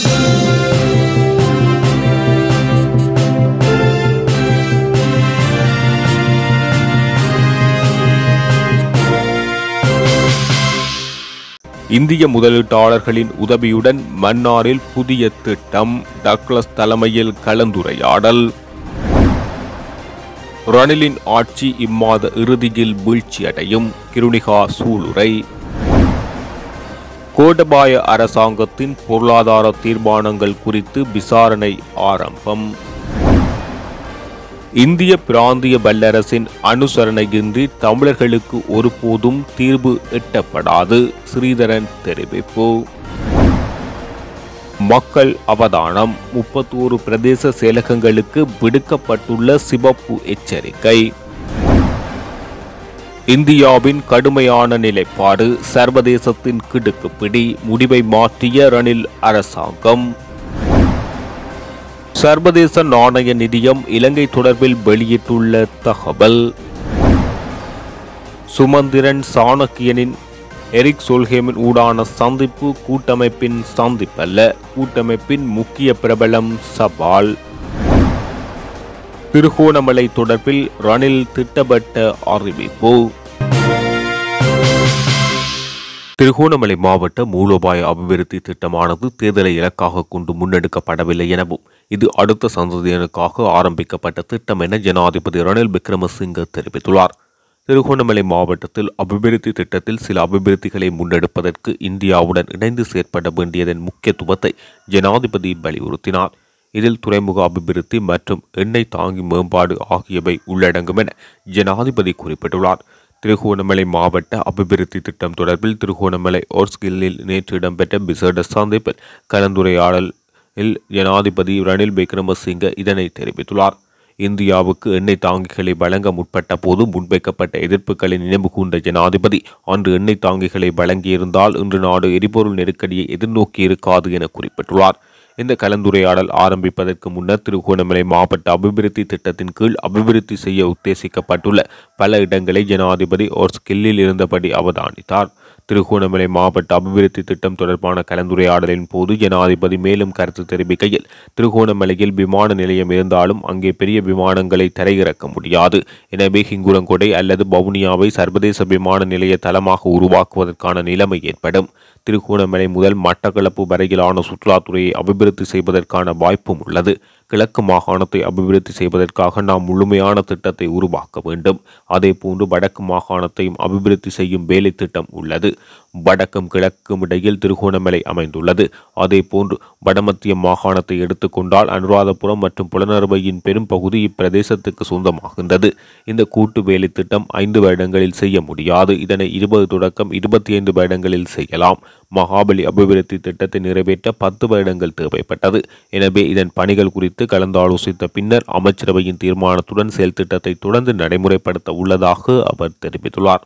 இந்திய முதலீட்டாளர்களின் உதவியுடன் மன்னாரில் புதிய திட்டம் டக்ளஸ் தலைமையில் கலந்துரையாடல் ரணிலின் ஆட்சி இம்மாத இறுதியில் வீழ்ச்சியடையும் கிருணிகா சூளுரை கோடபாய அரசாங்கத்தின் பொருளாதார தீர்மானங்கள் குறித்து விசாரணை ஆரம்பம் இந்திய பிராந்திய வல்லரசின் அனுசரணையின்றி தமிழர்களுக்கு ஒருபோதும் தீர்வு எட்டப்படாது ஸ்ரீதரன் தெரிவிப்பு மக்கள் அவதானம் முப்பத்தோரு பிரதேச செயலகங்களுக்கு விடுக்கப்பட்டுள்ள சிவப்பு எச்சரிக்கை இந்தியாவின் கடுமையான நிலைப்பாடு சர்வதேசத்தின் கிடுக்குப்பிடி முடிவை மாற்றிய ரணில் அரசாங்கம் சர்வதேச நாணய நிதியம் இலங்கை தொடர்பில் வெளியிட்டுள்ள தகவல் சுமந்திரன் சாணக்கியனின் எரிக் சொல்ஹேமின் ஊடான சந்திப்பு கூட்டமைப்பின் சந்திப்பல்ல கூட்டமைப்பின் முக்கிய பிரபலம் சவால் திருகோணமலை தொடர்பில் ரணில் திட்டவட்ட அறிவிப்பு திருகோணமலை மாவட்ட மூலோபாய அபிவிருத்தி திட்டமானது தேர்தலை இலக்காக கொண்டு முன்னெடுக்கப்படவில்லை எனவும் இது அடுத்த சந்ததியினருக்காக ஆரம்பிக்கப்பட்ட திட்டம் என ஜனாதிபதி ரணில் விக்ரமசிங்க தெரிவித்துள்ளார் திருகோணமலை மாவட்டத்தில் அபிவிருத்தி திட்டத்தில் சில அபிவிருத்திகளை முன்னெடுப்பதற்கு இந்தியாவுடன் இணைந்து செயற்பட வேண்டியதன் முக்கியத்துவத்தை ஜனாதிபதி வலியுறுத்தினார் இதில் துறைமுக அபிவிருத்தி மற்றும் எண்ணெய் தாங்கி மேம்பாடு ஆகியவை உள்ளடங்கும் என ஜனாதிபதி குறிப்பிட்டுள்ளார் திருகோணமலை மாவட்ட அபிவிருத்தி திட்டம் தொடர்பில் திருகோணமலை ஓர்ஸ்கில்லில் நேற்று இடம்பெற்ற விசேட சந்திப்பில் கலந்துரையாடலில் ஜனாதிபதி ரணில் விக்ரமசிங்க இதனை தெரிவித்துள்ளார் இந்தியாவுக்கு எண்ணெய் தாங்கிகளை வழங்க முற்பட்ட போது முன்வைக்கப்பட்ட எதிர்ப்புகளை நினைவு கூர்ந்த ஜனாதிபதி அன்று எண்ணெய் தாங்கிகளை வழங்கியிருந்தால் இன்று நாடு எரிபொருள் நெருக்கடியை எதிர்நோக்கி இருக்காது என குறிப்பிட்டுள்ளார் இந்த கலந்துரையாடல் ஆரம்பிப்பதற்கு முன்னர் திருகோணமலை மாவட்ட அபிவிருத்தி திட்டத்தின் கீழ் அபிவிருத்தி செய்ய உத்தேசிக்கப்பட்டுள்ள பல இடங்களை ஜனாதிபதி ஒரு ஸ்கில்லில் இருந்தபடி அவதானித்தார் திருகோணமலை மாவட்ட அபிவிருத்தி திட்டம் தொடர்பான கலந்துரையாடலின் போது ஜனாதிபதி மேலும் கருத்து தெரிவிக்கையில் திருகோணமலையில் விமான நிலையம் இருந்தாலும் அங்கே பெரிய விமானங்களை தரையிறக்க முடியாது எனவே ஹிங்குரங்கொடை அல்லது வவுனியாவை சர்வதேச விமான நிலைய தளமாக உருவாக்குவதற்கான நிலைமை ஏற்படும் திருகோணமலை முதல் மட்டக்களப்பு வரையிலான சுற்றுலாத்துறையை அபிவிருத்தி செய்வதற்கான வாய்ப்பும் உள்ளது கிழக்கு மாகாணத்தை அபிவிருத்தி செய்வதற்காக நாம் முழுமையான திட்டத்தை உருவாக்க வேண்டும் அதேபோன்று வடக்கு மாகாணத்தையும் அபிவிருத்தி செய்யும் வேலை திட்டம் உள்ளது வடக்கும் கிழக்கும் இடையில் திருகோணமலை அமைந்துள்ளது அதேபோன்று வடமத்திய மாகாணத்தை எடுத்துக்கொண்டால் அனுராதபுரம் மற்றும் புலனறுவையின் பெரும் பகுதி இப்பிரதேசத்துக்கு சொந்தமாகின்றது இந்த கூட்டு வேலை திட்டம் ஐந்து வருடங்களில் செய்ய முடியாது இதனை இருபது தொடக்கம் இருபத்தி ஐந்து வருடங்களில் செய்யலாம் மகாபலி அபிவிருத்தி திட்டத்தை நிறைவேற்ற பத்து வருடங்கள் தேவைப்பட்டது எனவே இதன் பணிகள் குறித்து கலந்தாலோசித்த பின்னர் அமைச்சரவையின் தீர்மானத்துடன் செயல் திட்டத்தை தொடர்ந்து நடைமுறைப்படுத்த உள்ளதாக அவர் தெரிவித்துள்ளார்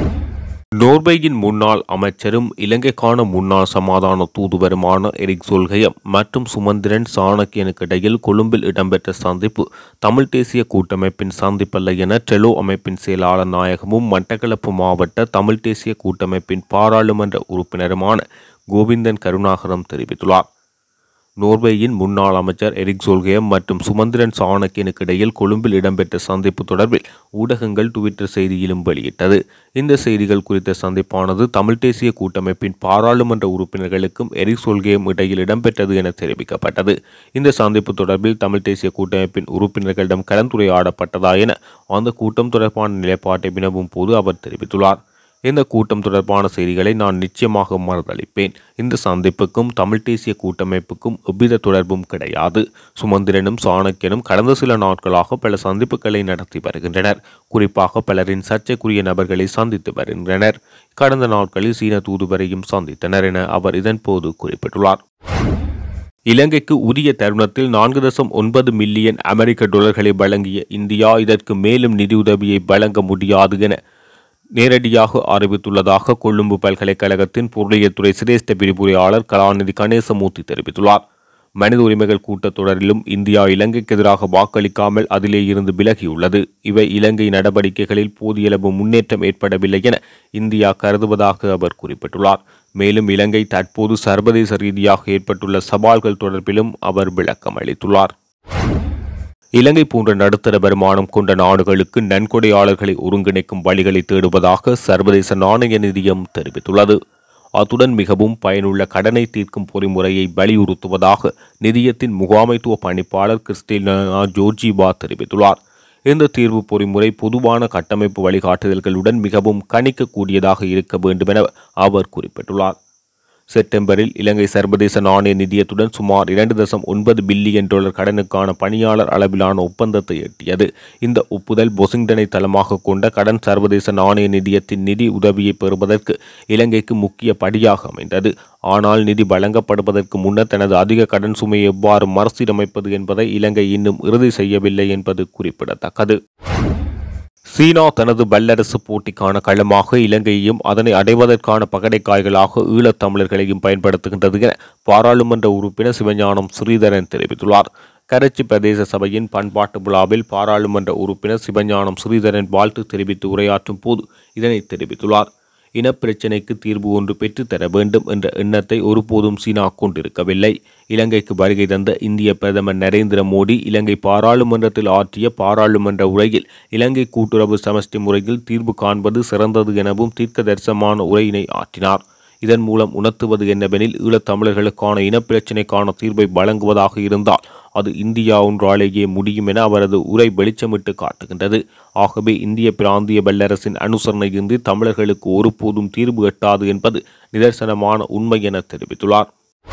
நோர்வேயின் முன்னாள் அமைச்சரும் இலங்கைக்கான முன்னாள் சமாதான தூதுவருமான எரிக் சொல்கயம் மற்றும் சுமந்திரன் சாணக்கியனுக்கு இடையில் கொழும்பில் இடம்பெற்ற சந்திப்பு தமிழ் தேசிய கூட்டமைப்பின் சந்திப்பல்ல என டெலோ அமைப்பின் செயலாளர் நாயகமும் மட்டக்களப்பு மாவட்ட தமிழ் தேசிய கூட்டமைப்பின் பாராளுமன்ற உறுப்பினருமான கோவிந்தன் கருணாகரம் தெரிவித்துள்ளார் நோர்வேயின் முன்னாள் அமைச்சர் எரிக் சோல்கேம் மற்றும் சுமந்திரன் சாணக்கியனுக்கு இடையில் கொழும்பில் இடம்பெற்ற சந்திப்பு தொடர்பில் ஊடகங்கள் டுவிட்டர் செய்தியிலும் வெளியிட்டது இந்த செய்திகள் குறித்த சந்திப்பானது தமிழ் தேசிய கூட்டமைப்பின் பாராளுமன்ற உறுப்பினர்களுக்கும் எரிக் சோல்கேம் இடையில் இடம்பெற்றது என தெரிவிக்கப்பட்டது இந்த சந்திப்பு தொடர்பில் தமிழ் தேசிய கூட்டமைப்பின் உறுப்பினர்களிடம் கலந்துரையாடப்பட்டதா என அந்த கூட்டம் தொடர்பான நிலைப்பாட்டை வினவும் போது அவர் தெரிவித்துள்ளார் இந்த கூட்டம் தொடர்பான செய்திகளை நான் நிச்சயமாக மறுதளிப்பேன் இந்த சந்திப்புக்கும் தமிழ் தேசிய கூட்டமைப்புக்கும் எவ்வித தொடர்பும் கிடையாது சுமந்திரனும் சாணக்கியனும் கடந்த சில நாட்களாக பல சந்திப்புகளை நடத்தி வருகின்றனர் குறிப்பாக பலரின் சர்ச்சைக்குரிய நபர்களை சந்தித்து வருகின்றனர் கடந்த நாட்களில் சீன தூதுவரையும் சந்தித்தனர் என அவர் இதன்போது குறிப்பிட்டுள்ளார் இலங்கைக்கு உரிய தருணத்தில் நான்கு தசம் ஒன்பது மில்லியன் அமெரிக்க டாலர்களை வழங்கிய இந்தியா இதற்கு மேலும் நிதியுதவியை வழங்க முடியாது என நேரடியாக அறிவித்துள்ளதாக கொழும்பு பல்கலைக்கழகத்தின் பொருளியத்துறை சிரேஷ்ட விரிவுரையாளர் கலாநிதி கணேசமூர்த்தி தெரிவித்துள்ளார் மனித உரிமைகள் கூட்டத்தொடரிலும் இந்தியா இலங்கைக்கு எதிராக வாக்களிக்காமல் அதிலே இருந்து விலகியுள்ளது இவை இலங்கை நடவடிக்கைகளில் போதியளவு முன்னேற்றம் ஏற்படவில்லை என இந்தியா கருதுவதாக அவர் குறிப்பிட்டுள்ளார் மேலும் இலங்கை தற்போது சர்வதேச ரீதியாக ஏற்பட்டுள்ள சவால்கள் தொடர்பிலும் அவர் விளக்கம் அளித்துள்ளார் இலங்கை போன்ற நடுத்தர வருமானம் கொண்ட நாடுகளுக்கு நன்கொடையாளர்களை ஒருங்கிணைக்கும் வழிகளை தேடுவதாக சர்வதேச நாணய நிதியம் தெரிவித்துள்ளது அத்துடன் மிகவும் பயனுள்ள கடனை தீர்க்கும் பொறிமுறையை வலியுறுத்துவதாக நிதியத்தின் முகாமைத்துவ பணிப்பாளர் கிறிஸ்டினா ஜோர்ஜிவா தெரிவித்துள்ளார் இந்த தீர்வு பொறிமுறை பொதுவான கட்டமைப்பு வழிகாட்டுதல்களுடன் மிகவும் கணிக்கக்கூடியதாக இருக்க வேண்டும் என அவர் குறிப்பிட்டுள்ளார் செப்டம்பரில் இலங்கை சர்வதேச நாணய நிதியத்துடன் சுமார் இரண்டு தசம் ஒன்பது பில்லியன் டாலர் கடனுக்கான பணியாளர் அளவிலான ஒப்பந்தத்தை எட்டியது இந்த ஒப்புதல் பொசிங்டனை தளமாக கொண்ட கடன் சர்வதேச நாணய நிதியத்தின் நிதி உதவியை பெறுவதற்கு இலங்கைக்கு முக்கிய படியாக அமைந்தது ஆனால் நிதி வழங்கப்படுவதற்கு முன்னர் தனது அதிக கடன் சுமையை எவ்வாறு மறுசீரமைப்பது என்பதை இலங்கை இன்னும் இறுதி செய்யவில்லை என்பது குறிப்பிடத்தக்கது சீனா தனது வல்லரசு போட்டிக்கான களமாக இலங்கையையும் அதனை அடைவதற்கான பகடைக்காய்களாக ஈழத் தமிழர்களையும் பயன்படுத்துகின்றது என பாராளுமன்ற உறுப்பினர் சிவஞானம் ஸ்ரீதரன் தெரிவித்துள்ளார் கரைச்சி பிரதேச சபையின் பண்பாட்டு விழாவில் பாராளுமன்ற உறுப்பினர் சிவஞானம் ஸ்ரீதரன் வாழ்த்து தெரிவித்து உரையாற்றும் போது இதனை தெரிவித்துள்ளார் இனப்பிரச்சினைக்கு தீர்வு ஒன்று பெற்றுத்தர வேண்டும் என்ற எண்ணத்தை ஒருபோதும் சீனா கொண்டிருக்கவில்லை இலங்கைக்கு வருகை தந்த இந்திய பிரதமர் நரேந்திர மோடி இலங்கை பாராளுமன்றத்தில் ஆற்றிய பாராளுமன்ற உரையில் இலங்கை கூட்டுறவு சமஷ்டி முறையில் தீர்வு காண்பது சிறந்தது எனவும் தீர்க்கதரிசனமான உரையினை ஆற்றினார் இதன் மூலம் உணர்த்துவது என்னவெனில் ஈழத் தமிழர்களுக்கான இனப்பிரச்சினைக்கான தீர்வை வழங்குவதாக இருந்தால் அது இந்தியா ஒன்றாலேயே முடியும் என அவரது உரை வெளிச்சமிட்டு காட்டுகின்றது ஆகவே இந்திய பிராந்திய வல்லரசின் அனுசரணையின்றி தமிழர்களுக்கு ஒருபோதும் தீர்வு எட்டாது என்பது நிதர்சனமான உண்மை என தெரிவித்துள்ளார்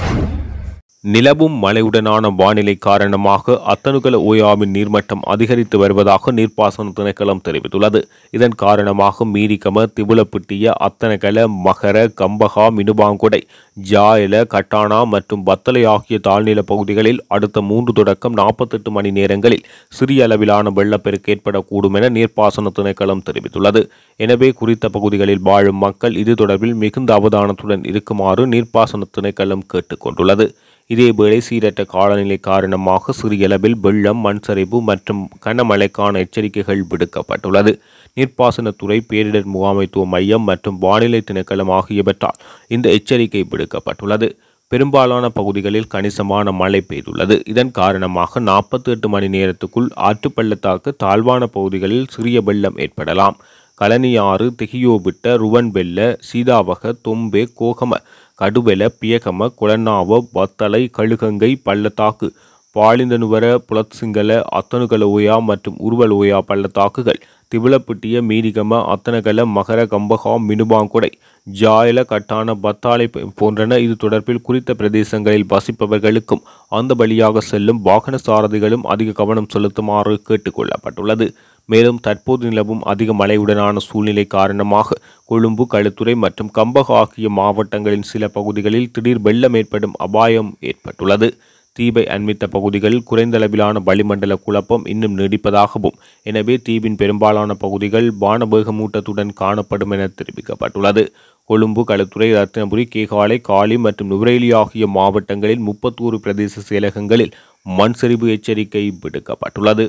நிலவும் மழையுடனான வானிலை காரணமாக அத்தனுகல ஓயாவின் நீர்மட்டம் அதிகரித்து வருவதாக நீர்ப்பாசன திணைக்களம் தெரிவித்துள்ளது இதன் காரணமாக மீரிகம திபுலப்பிட்டிய அத்தனகல மகர கம்பகா மினுபாங்குடை ஜாயல கட்டானா மற்றும் பத்தலை ஆகிய தாழ்நில பகுதிகளில் அடுத்த மூன்று தொடக்கம் நாற்பத்தெட்டு மணி நேரங்களில் சிறிய அளவிலான வெள்ளப்பெருக்கு ஏற்படக்கூடும் என நீர்ப்பாசன திணைக்களம் தெரிவித்துள்ளது எனவே குறித்த பகுதிகளில் வாழும் மக்கள் இது தொடர்பில் மிகுந்த அவதானத்துடன் இருக்குமாறு நீர்ப்பாசன திணைக்களம் கேட்டுக்கொண்டுள்ளது இதேவேளை சீரற்ற காலநிலை காரணமாக சிறிய அளவில் வெள்ளம் மண் சரிவு மற்றும் கனமழைக்கான எச்சரிக்கைகள் விடுக்கப்பட்டுள்ளது நீர்ப்பாசனத்துறை பேரிடர் முகாமைத்துவ மையம் மற்றும் வானிலை திணைக்களம் ஆகியவற்றால் இந்த எச்சரிக்கை விடுக்கப்பட்டுள்ளது பெரும்பாலான பகுதிகளில் கணிசமான மழை பெய்துள்ளது இதன் காரணமாக நாற்பத்தி எட்டு மணி நேரத்துக்குள் ஆற்றுப்பள்ளத்தாக்கு தாழ்வான பகுதிகளில் சிறிய வெள்ளம் ஏற்படலாம் கலனியாறு திகியோபிட்ட ருவன்வெல்ல சீதாவக தொம்பே கோகம கடுவெல பியகம குளநாவ வத்தலை கழுகங்கை பள்ளத்தாக்கு பாலிந்தனுவர புலத்சிங்கள அத்தனுகல ஓயா மற்றும் உருவல் ஓயா பள்ளத்தாக்குகள் திவிலப்பிட்டிய மீரிகம அத்தனகல மகர கம்பகா மினுபாங்குடை ஜாயல கட்டான பத்தாலை ப- போன்றன இது தொடர்பில் குறித்த பிரதேசங்களில் வசிப்பவர்களுக்கும் அந்த வழியாக செல்லும் வாகன சாரதிகளும் அதிக கவனம் செலுத்துமாறு கேட்டுக்கொள்ளப்பட்டுள்ளது மேலும் தற்போது நிலவும் அதிக மழையுடனான சூழ்நிலை காரணமாக கொழும்பு களுத்துறை மற்றும் கம்பக ஆகிய மாவட்டங்களின் சில பகுதிகளில் திடீர் வெள்ளம் ஏற்படும் அபாயம் ஏற்பட்டுள்ளது தீவை அண்மித்த பகுதிகளில் குறைந்த அளவிலான வளிமண்டல குழப்பம் இன்னும் நீடிப்பதாகவும் எனவே தீவின் பெரும்பாலான பகுதிகள் வானவேகமூட்டத்துடன் காணப்படும் என தெரிவிக்கப்பட்டுள்ளது கொழும்பு களுத்துறை ரத்னபுரி கேகாலை காலி மற்றும் நுவரேலி ஆகிய மாவட்டங்களில் முப்பத்தோரு பிரதேச செயலகங்களில் மண் சரிவு எச்சரிக்கை விடுக்கப்பட்டுள்ளது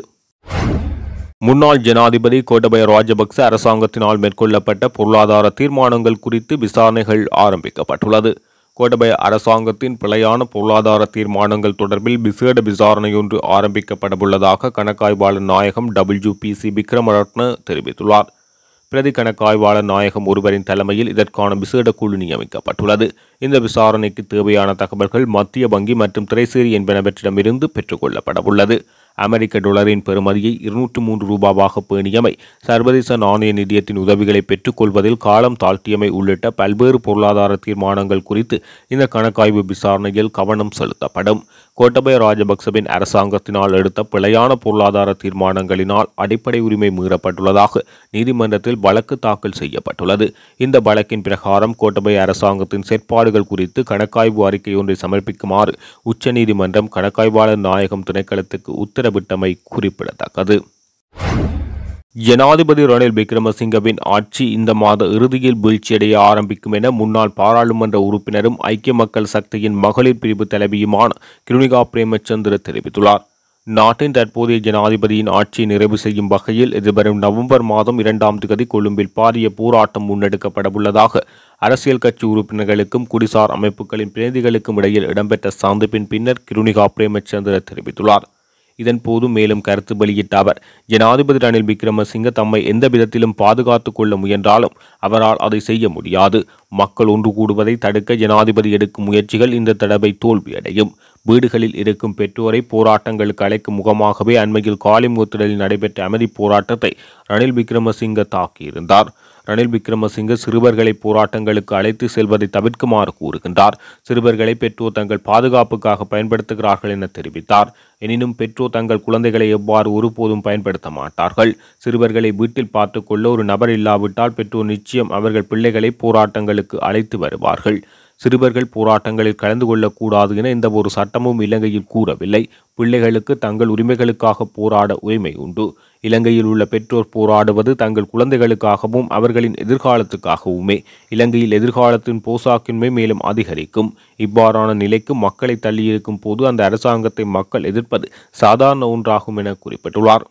முன்னாள் ஜனாதிபதி கோட்டபய ராஜபக்ச அரசாங்கத்தினால் மேற்கொள்ளப்பட்ட பொருளாதார தீர்மானங்கள் குறித்து விசாரணைகள் ஆரம்பிக்கப்பட்டுள்ளது கோட்டபய அரசாங்கத்தின் பிழையான பொருளாதார தீர்மானங்கள் தொடர்பில் விசேட விசாரணையொன்று ஆரம்பிக்கப்படவுள்ளதாக கணக்காய்வாளர் நாயகம் டபிள்யூபிசி விக்ரமரத்ன தெரிவித்துள்ளார் பிரதி கணக்காய்வாளர் நாயகம் ஒருவரின் தலைமையில் இதற்கான விசேட குழு நியமிக்கப்பட்டுள்ளது இந்த விசாரணைக்கு தேவையான தகவல்கள் மத்திய வங்கி மற்றும் திரைசேரி என்பனவற்றிடமிருந்து பெற்றுக்கொள்ளப்படவுள்ளது அமெரிக்க டாலரின் பெறுமதியை இருநூற்று மூன்று ரூபாவாக பேணியமை சர்வதேச நாணய நிதியத்தின் உதவிகளை பெற்றுக்கொள்வதில் காலம் தாழ்த்தியமை உள்ளிட்ட பல்வேறு பொருளாதார தீர்மானங்கள் குறித்து இந்த கணக்காய்வு விசாரணையில் கவனம் செலுத்தப்படும் கோட்டபய ராஜபக்சவின் அரசாங்கத்தினால் எடுத்த பிழையான பொருளாதார தீர்மானங்களினால் அடிப்படை உரிமை மீறப்பட்டுள்ளதாக நீதிமன்றத்தில் வழக்கு தாக்கல் செய்யப்பட்டுள்ளது இந்த வழக்கின் பிரகாரம் கோட்டபய அரசாங்கத்தின் செயற்பாடுகள் குறித்து கணக்காய்வு அறிக்கை ஒன்றை சமர்ப்பிக்குமாறு உச்சநீதிமன்றம் கணக்காய்வாளர் நாயகம் திணைக்களத்துக்கு உத்தரவிட்டமை குறிப்பிடத்தக்கது ஜனாதிபதி ரணில் விக்ரமசிங்கவின் ஆட்சி இந்த மாத இறுதியில் வீழ்ச்சியடைய ஆரம்பிக்கும் என முன்னாள் பாராளுமன்ற உறுப்பினரும் ஐக்கிய மக்கள் சக்தியின் மகளிர் பிரிவு தலைவியுமான கிருணிகா பிரேமச்சந்திர தெரிவித்துள்ளார் நாட்டின் தற்போதைய ஜனாதிபதியின் ஆட்சியை நிறைவு செய்யும் வகையில் எதிர்வரும் நவம்பர் மாதம் இரண்டாம் தேதி கொழும்பில் பாரிய போராட்டம் முன்னெடுக்கப்படவுள்ளதாக அரசியல் கட்சி உறுப்பினர்களுக்கும் குடிசார் அமைப்புகளின் பிரதிநிதிகளுக்கும் இடையில் இடம்பெற்ற சந்திப்பின் பின்னர் கிருணிகா பிரேமச்சந்திர தெரிவித்துள்ளார் இதன்போது மேலும் கருத்து வெளியிட்ட அவர் ஜனாதிபதி ரணில் விக்ரமசிங்க தம்மை எந்த விதத்திலும் பாதுகாத்துக் கொள்ள முயன்றாலும் அவரால் அதை செய்ய முடியாது மக்கள் ஒன்று கூடுவதை தடுக்க ஜனாதிபதி எடுக்கும் முயற்சிகள் இந்த தடவை தோல்வியடையும் வீடுகளில் இருக்கும் பெற்றோரை போராட்டங்களுக்கு அழைக்கும் முகமாகவே அண்மையில் காலிமுகத்திடலில் நடைபெற்ற அமைதி போராட்டத்தை ரணில் விக்ரமசிங்க தாக்கியிருந்தார் ரணில் விக்ரமசிங்க சிறுவர்களை போராட்டங்களுக்கு அழைத்து செல்வதை தவிர்க்குமாறு கூறுகின்றார் சிறுவர்களை பெற்றோர் தங்கள் பாதுகாப்புக்காக பயன்படுத்துகிறார்கள் என தெரிவித்தார் எனினும் பெற்றோர் தங்கள் குழந்தைகளை எவ்வாறு ஒருபோதும் பயன்படுத்த மாட்டார்கள் சிறுவர்களை வீட்டில் பார்த்துக்கொள்ள ஒரு நபர் இல்லாவிட்டால் பெற்றோர் நிச்சயம் அவர்கள் பிள்ளைகளை போராட்டங்களுக்கு அழைத்து வருவார்கள் சிறுவர்கள் போராட்டங்களில் கலந்து கொள்ளக்கூடாது என எந்த ஒரு சட்டமும் இலங்கையில் கூறவில்லை பிள்ளைகளுக்கு தங்கள் உரிமைகளுக்காக போராட உரிமை உண்டு இலங்கையில் உள்ள பெற்றோர் போராடுவது தங்கள் குழந்தைகளுக்காகவும் அவர்களின் எதிர்காலத்துக்காகவுமே இலங்கையில் எதிர்காலத்தின் போசாக்கின்மை மேலும் அதிகரிக்கும் இவ்வாறான நிலைக்கு மக்களை தள்ளியிருக்கும் போது அந்த அரசாங்கத்தை மக்கள் எதிர்ப்பது சாதாரண ஒன்றாகும் என குறிப்பிட்டுள்ளார்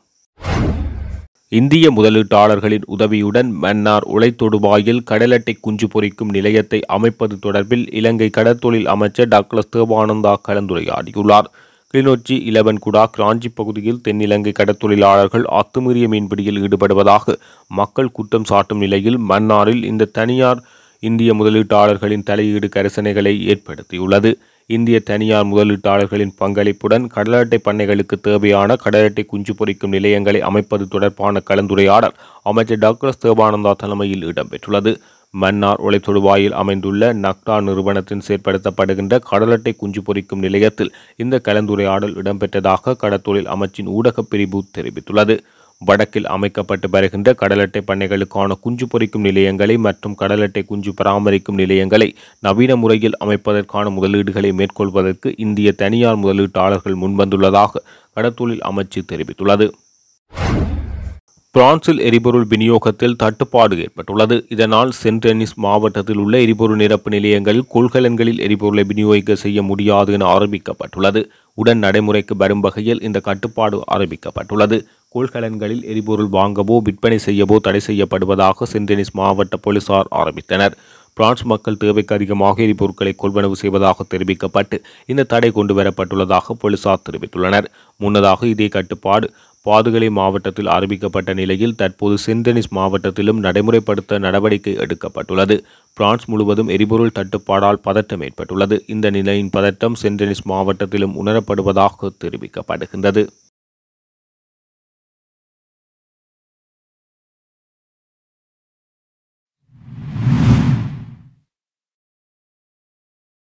இந்திய முதலீட்டாளர்களின் உதவியுடன் மன்னார் உழைத்தொடுவாயில் கடலட்டை குஞ்சு பொறிக்கும் நிலையத்தை அமைப்பது தொடர்பில் இலங்கை கடற்தொழில் அமைச்சர் டாக்டர் தேவானந்தா கலந்துரையாடியுள்ளார் கிளிநொச்சி இலவன் குடா கிராஞ்சி பகுதியில் தென்னிலங்கை கடற்தொழிலாளர்கள் அத்துமீறிய மீன்பிடியில் ஈடுபடுவதாக மக்கள் குற்றம் சாட்டும் நிலையில் மன்னாரில் இந்த தனியார் இந்திய முதலீட்டாளர்களின் தலையீடு கரிசனைகளை ஏற்படுத்தியுள்ளது இந்திய தனியார் முதலீட்டாளர்களின் பங்களிப்புடன் கடலட்டை பண்ணைகளுக்கு தேவையான கடலட்டை குஞ்சு பொறிக்கும் நிலையங்களை அமைப்பது தொடர்பான கலந்துரையாடல் அமைச்சர் டாக்டர் தேவானந்தா தலைமையில் இடம்பெற்றுள்ளது மன்னார் உழைத்தொடுவாயில் அமைந்துள்ள நக்டா நிறுவனத்தின் செயற்படுத்தப்படுகின்ற கடலட்டை குஞ்சு பொறிக்கும் நிலையத்தில் இந்த கலந்துரையாடல் இடம்பெற்றதாக கடற்தொழில் அமைச்சின் ஊடகப் பிரிவு தெரிவித்துள்ளது வடக்கில் அமைக்கப்பட்டு வருகின்ற கடலட்டை பண்ணைகளுக்கான குஞ்சு பொறிக்கும் நிலையங்களை மற்றும் கடலட்டை குஞ்சு பராமரிக்கும் நிலையங்களை நவீன முறையில் அமைப்பதற்கான முதலீடுகளை மேற்கொள்வதற்கு இந்திய தனியார் முதலீட்டாளர்கள் முன்வந்துள்ளதாக கடற்தொழில் அமைச்சு தெரிவித்துள்ளது பிரான்சில் எரிபொருள் விநியோகத்தில் தட்டுப்பாடு ஏற்பட்டுள்ளது இதனால் சென்டெனிஸ் மாவட்டத்தில் உள்ள எரிபொருள் நிரப்பு நிலையங்களில் கொள்கலன்களில் எரிபொருளை விநியோகிக்க செய்ய முடியாது என ஆரம்பிக்கப்பட்டுள்ளது உடன் நடைமுறைக்கு வரும் வகையில் இந்த கட்டுப்பாடு ஆரம்பிக்கப்பட்டுள்ளது கொள்கலன்களில் எரிபொருள் வாங்கவோ விற்பனை செய்யவோ தடை செய்யப்படுவதாக சென்டெனிஸ் மாவட்ட போலீசார் ஆரம்பித்தனர் பிரான்ஸ் மக்கள் தேவைக்கு அதிகமாக எரிபொருட்களை கொள்வனவு செய்வதாக தெரிவிக்கப்பட்டு இந்த தடை கொண்டு வரப்பட்டுள்ளதாக போலீசார் தெரிவித்துள்ளனர் முன்னதாக இதே கட்டுப்பாடு பாதுகலை மாவட்டத்தில் ஆரம்பிக்கப்பட்ட நிலையில் தற்போது சென்டனிஸ் மாவட்டத்திலும் நடைமுறைப்படுத்த நடவடிக்கை எடுக்கப்பட்டுள்ளது பிரான்ஸ் முழுவதும் எரிபொருள் தட்டுப்பாடால் பதட்டம் ஏற்பட்டுள்ளது இந்த நிலையின் பதட்டம் சென்டனிஸ் மாவட்டத்திலும் உணரப்படுவதாக தெரிவிக்கப்படுகின்றது